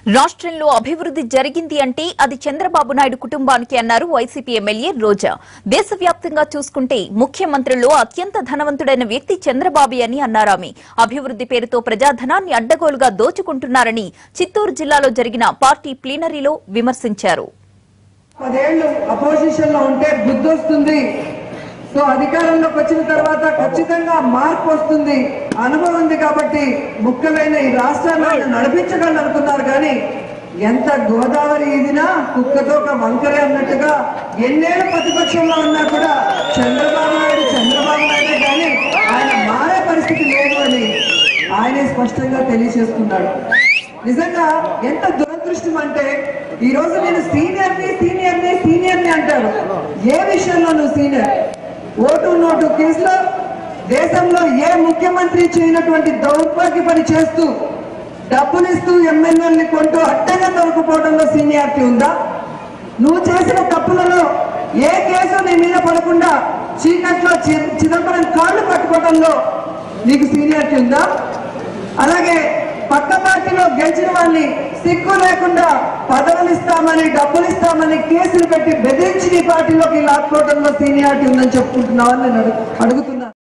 రాష్ట్రంలో అభివృద్ధి జరిగింది అంటే అది చంద్రబాబు నాయుడు కుటుంబానికి అన్నారు వైసీపీ ఎమ్మెల్యే రోజా దేశవ్యాప్తంగా చూసుకుంటే ముఖ్యమంత్రుల్లో అత్యంత ధనవంతుడైన వ్యక్తి చంద్రబాబు అని అన్నారామె అభివృద్ధి పేరుతో ప్రజాధనాన్ని అడ్డగోలుగా దోచుకుంటున్నారని చిత్తూరు జిల్లాలో జరిగిన పార్టీ ప్లీనరీలో విమర్శించారు పదేళ్లు అపోజిషన్ లో ఉంటే బుద్ధి వస్తుంది సో అధికారంలోకి వచ్చిన తర్వాత ఖచ్చితంగా మార్పు వస్తుంది అనుభవం ఉంది కాబట్టి ముఖ్యమైన ఈ రాష్ట్రాన్ని ఆయన నడిపించగలను అనుకున్నారు కానీ ఎంత గోదావరి ఇదినా కుక్కతో ఒక వంకరే అన్నట్టుగా ఎన్నేళ్ళు ప్రతిపక్షంలో ఉన్నా కూడా చంద్రబాబు నాయుడు చంద్రబాబు నాయుడే కానీ ఆయన మారే పరిస్థితి లేదు అని ఆయనే స్పష్టంగా తెలియజేసుకున్నాడు నిజంగా ఎంత దురదృష్టం అంటే ఈ రోజు నేను సీనియర్ ని సీనియర్ ని సీనియర్ ని అంటారు ఏ విషయంలో నువ్వు సీనియర్ ఓటు నోటు కేసులో దేశంలో ఏ ముఖ్యమంత్రి చేయనటువంటి దౌర్భాగ్య పని చేస్తూ డబ్బులు ఇస్తూ ఎమ్మెల్యేలని కొంటూ అడ్డంగా దొరకపోవడంలో సీనియారిటీ ఉందా నువ్వు చేసిన తప్పులలో ఏ కేసు నీ మీద పడకుండా చీకట్లో చి- చిదంబరం కాళ్ళు పట్టుకోవడంలో నీకు సీనియారిటీ ఉందా అలాగే పక్క పార్టీలో గెలిచిన వాళ్ళని సిగ్గు లేకుండా పదవులు ఇస్తామని డబ్బులు ఇస్తామని కేసులు పెట్టి బెదిరించి నీ పార్టీలోకి లాక్కోవడంలో సీనియారిటీ ఉందని చెప్పుకుంటున్నావని నేను అడుగు- అడుగుతున్నా